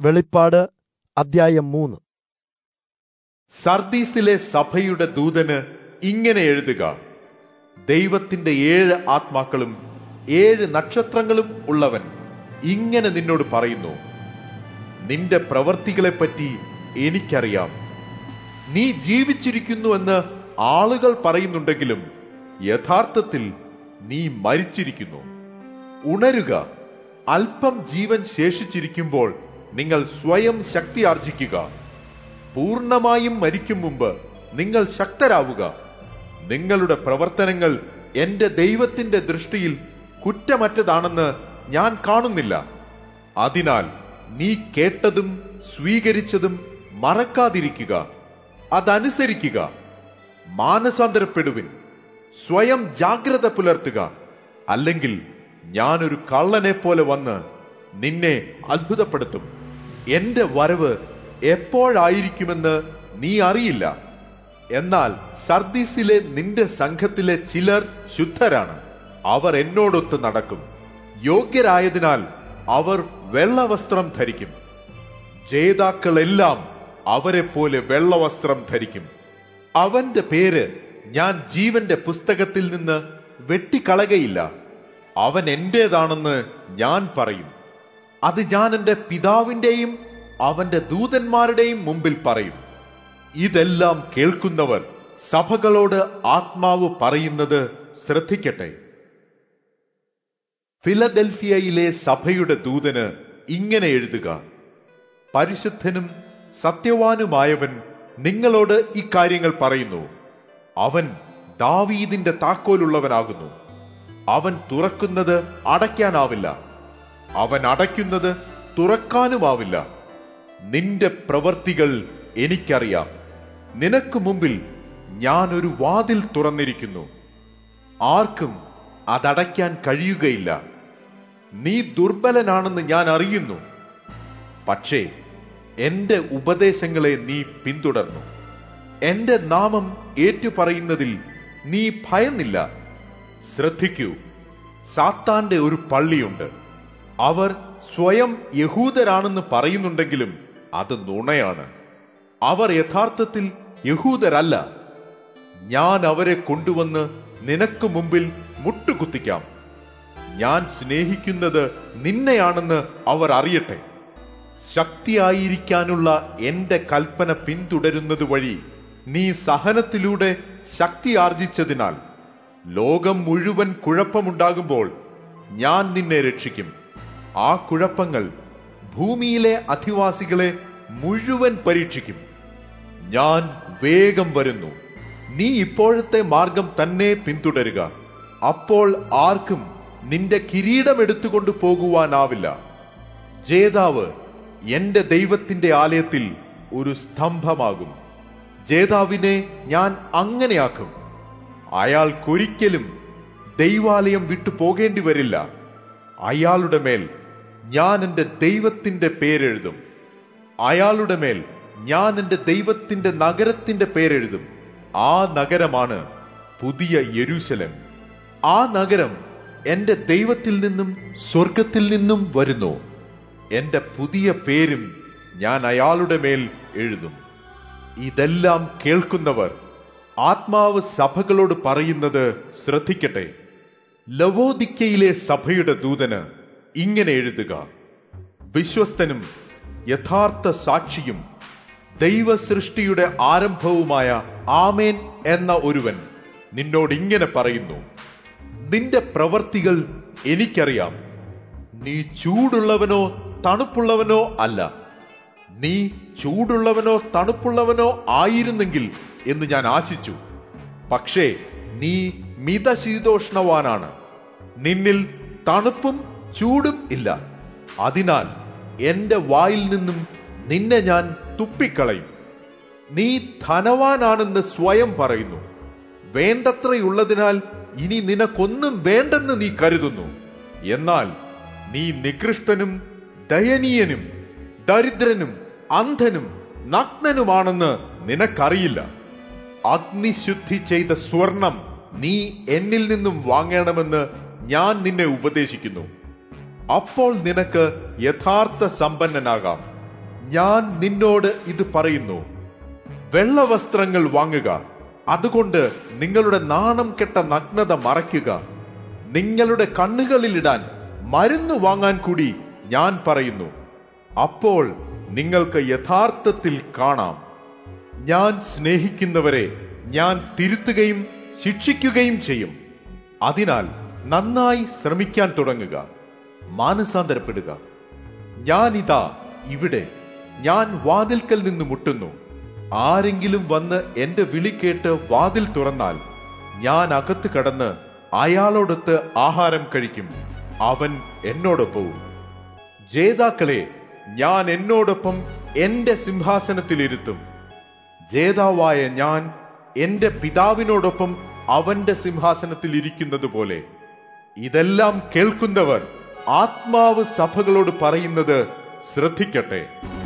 വെളിപ്പാട് അദ്ധ്യായം മൂന്ന് സർദീസിലെ സഭയുടെ ദൂതന് ഇങ്ങനെ എഴുതുക ദൈവത്തിന്റെ ഏഴ് ആത്മാക്കളും ഏഴ് നക്ഷത്രങ്ങളും ഉള്ളവൻ ഇങ്ങനെ നിന്നോട് പറയുന്നു നിന്റെ പ്രവർത്തികളെപ്പറ്റി എനിക്കറിയാം നീ ജീവിച്ചിരിക്കുന്നുവെന്ന് ആളുകൾ പറയുന്നുണ്ടെങ്കിലും യഥാർത്ഥത്തിൽ നീ മരിച്ചിരിക്കുന്നു ഉണരുക അല്പം ജീവൻ ശേഷിച്ചിരിക്കുമ്പോൾ നിങ്ങൾ സ്വയം ശക്തി ആർജിക്കുക പൂർണ്ണമായും മരിക്കും മുമ്പ് നിങ്ങൾ ശക്തരാവുക നിങ്ങളുടെ പ്രവർത്തനങ്ങൾ എന്റെ ദൈവത്തിന്റെ ദൃഷ്ടിയിൽ കുറ്റമറ്റതാണെന്ന് ഞാൻ കാണുന്നില്ല അതിനാൽ നീ കേട്ടതും സ്വീകരിച്ചതും മറക്കാതിരിക്കുക അതനുസരിക്കുക മാനസാന്തരപ്പെടുവിൻ സ്വയം ജാഗ്രത പുലർത്തുക അല്ലെങ്കിൽ ഞാനൊരു കള്ളനെ പോലെ വന്ന് നിന്നെ അത്ഭുതപ്പെടുത്തും എന്റെ വരവ് എപ്പോഴായിരിക്കുമെന്ന് നീ അറിയില്ല എന്നാൽ സർദീസിലെ നിന്റെ സംഘത്തിലെ ചിലർ ശുദ്ധരാണ് അവർ എന്നോടൊത്ത് നടക്കും യോഗ്യരായതിനാൽ അവർ വെള്ളവസ്ത്രം ധരിക്കും ജേതാക്കളെല്ലാം അവരെ പോലെ വെള്ളവസ്ത്രം ധരിക്കും അവന്റെ പേര് ഞാൻ ജീവന്റെ പുസ്തകത്തിൽ നിന്ന് വെട്ടിക്കളകയില്ല അവൻ എന്റേതാണെന്ന് ഞാൻ പറയും അത് ഞാൻ എന്റെ പിതാവിന്റെയും അവന്റെ ദൂതന്മാരുടെയും മുമ്പിൽ പറയും ഇതെല്ലാം കേൾക്കുന്നവർ സഭകളോട് ആത്മാവ് പറയുന്നത് ശ്രദ്ധിക്കട്ടെ ഫിലദൽഫിയയിലെ സഭയുടെ ദൂതന് ഇങ്ങനെ എഴുതുക പരിശുദ്ധനും സത്യവാനുമായവൻ നിങ്ങളോട് ഇക്കാര്യങ്ങൾ പറയുന്നു അവൻ ദാവീദിന്റെ താക്കോലുള്ളവനാകുന്നു അവൻ തുറക്കുന്നത് അടയ്ക്കാനാവില്ല അവൻ അടയ്ക്കുന്നത് തുറക്കാനുമാവില്ല നിന്റെ പ്രവർത്തികൾ എനിക്കറിയാം നിനക്ക് മുമ്പിൽ ഞാൻ ഒരു വാതിൽ തുറന്നിരിക്കുന്നു ആർക്കും അതടയ്ക്കാൻ കഴിയുകയില്ല നീ ദുർബലനാണെന്ന് ഞാൻ അറിയുന്നു പക്ഷേ എന്റെ ഉപദേശങ്ങളെ നീ പിന്തുടർന്നു എന്റെ നാമം ഏറ്റുപറയുന്നതിൽ നീ ഭയന്നില്ല ശ്രദ്ധിക്കൂ സാത്താന്റെ ഒരു പള്ളിയുണ്ട് അവർ സ്വയം യഹൂദരാണെന്ന് പറയുന്നുണ്ടെങ്കിലും അത് നുണയാണ് അവർ യഥാർത്ഥത്തിൽ യഹൂദരല്ല ഞാൻ അവരെ കൊണ്ടുവന്ന് നിനക്ക് മുമ്പിൽ മുട്ടുകുത്തിക്കാം ഞാൻ സ്നേഹിക്കുന്നത് നിന്നെയാണെന്ന് അവർ അറിയട്ടെ ശക്തിയായിരിക്കാനുള്ള എന്റെ കൽപ്പന പിന്തുടരുന്നത് വഴി നീ സഹനത്തിലൂടെ ശക്തി ആർജിച്ചതിനാൽ ലോകം മുഴുവൻ കുഴപ്പമുണ്ടാകുമ്പോൾ ഞാൻ നിന്നെ രക്ഷിക്കും ആ കുഴപ്പങ്ങൾ ഭൂമിയിലെ അധിവാസികളെ മുഴുവൻ പരീക്ഷിക്കും ഞാൻ വേഗം വരുന്നു നീ ഇപ്പോഴത്തെ മാർഗം തന്നെ പിന്തുടരുക അപ്പോൾ ആർക്കും നിന്റെ കിരീടം എടുത്തുകൊണ്ട് പോകുവാനാവില്ല ജേതാവ് എന്റെ ദൈവത്തിന്റെ ആലയത്തിൽ ഒരു സ്തംഭമാകും ജേതാവിനെ ഞാൻ അങ്ങനെയാക്കും അയാൾക്കൊരിക്കലും ദൈവാലയം വിട്ടു പോകേണ്ടി വരില്ല അയാളുടെ മേൽ ഞാൻ എന്റെ ദൈവത്തിന്റെ പേരെഴുതും അയാളുടെ മേൽ ഞാൻ എന്റെ ദൈവത്തിന്റെ നഗരത്തിന്റെ പേരെഴുതും ആ നഗരമാണ് പുതിയ യെരൂശലം ആ നഗരം എന്റെ ദൈവത്തിൽ നിന്നും സ്വർഗത്തിൽ നിന്നും വരുന്നു എന്റെ പുതിയ പേരും ഞാൻ അയാളുടെ മേൽ എഴുതും ഇതെല്ലാം കേൾക്കുന്നവർ ആത്മാവ് സഭകളോട് പറയുന്നത് ശ്രദ്ധിക്കട്ടെ ലവോദിക്കയിലെ സഭയുടെ ദൂതന് ഇങ്ങനെ എഴുതുക വിശ്വസ്തനും യഥാർത്ഥ സാക്ഷിയും ദൈവ സൃഷ്ടിയുടെ ആരംഭവുമായ ആമേൻ എന്ന ഒരുവൻ നിന്നോട് ഇങ്ങനെ പറയുന്നു നിന്റെ പ്രവർത്തികൾ എനിക്കറിയാം നീ ചൂടുള്ളവനോ തണുപ്പുള്ളവനോ അല്ല നീ ചൂടുള്ളവനോ തണുപ്പുള്ളവനോ ആയിരുന്നെങ്കിൽ എന്ന് ഞാൻ ആശിച്ചു പക്ഷേ നീ മിതശീതോഷ്ണവാനാണ് നിന്നിൽ തണുപ്പും ചൂടും ഇല്ല അതിനാൽ എന്റെ വായിൽ നിന്നും നിന്നെ ഞാൻ തുപ്പിക്കളയും നീ ധനവാനാണെന്ന് സ്വയം പറയുന്നു വേണ്ടത്രയുള്ളതിനാൽ ഇനി നിനക്കൊന്നും വേണ്ടെന്ന് നീ കരുതുന്നു എന്നാൽ നീ നികൃഷ്ടനും ദയനീയനും ദരിദ്രനും അന്ധനും നഗ്നനുമാണെന്ന് നിനക്കറിയില്ല അഗ്നിശുദ്ധി ചെയ്ത സ്വർണം നീ എന്നിൽ നിന്നും വാങ്ങണമെന്ന് ഞാൻ നിന്നെ ഉപദേശിക്കുന്നു അപ്പോൾ നിനക്ക് യഥാർത്ഥ സമ്പന്നനാകാം ഞാൻ നിന്നോട് ഇത് പറയുന്നു വെള്ളവസ്ത്രങ്ങൾ വാങ്ങുക അതുകൊണ്ട് നിങ്ങളുടെ നാണം കെട്ട നഗ്നത മറയ്ക്കുക നിങ്ങളുടെ കണ്ണുകളിലിടാൻ മരുന്ന് വാങ്ങാൻ കൂടി ഞാൻ പറയുന്നു അപ്പോൾ നിങ്ങൾക്ക് യഥാർത്ഥത്തിൽ കാണാം ഞാൻ സ്നേഹിക്കുന്നവരെ ഞാൻ തിരുത്തുകയും ശിക്ഷിക്കുകയും ചെയ്യും അതിനാൽ നന്നായി ശ്രമിക്കാൻ തുടങ്ങുക മാനസാന്തരപ്പെടുക ഞാനിതാ ഇവിടെ ഞാൻ വാതിൽക്കൽ നിന്ന് മുട്ടുന്നു ആരെങ്കിലും വന്ന് എന്റെ വിളി കേട്ട് വാതിൽ തുറന്നാൽ ഞാൻ അകത്ത് കടന്ന് അയാളോടൊത്ത് ആഹാരം കഴിക്കും അവൻ എന്നോടൊപ്പവും ജേതാക്കളെ ഞാൻ എന്നോടൊപ്പം എന്റെ സിംഹാസനത്തിലിരുത്തും ജേതാവായ ഞാൻ എന്റെ പിതാവിനോടൊപ്പം അവന്റെ സിംഹാസനത്തിൽ ഇരിക്കുന്നത് പോലെ ഇതെല്ലാം കേൾക്കുന്നവർ ആത്മാവ് സഭകളോട് പറയുന്നത് ശ്രദ്ധിക്കട്ടെ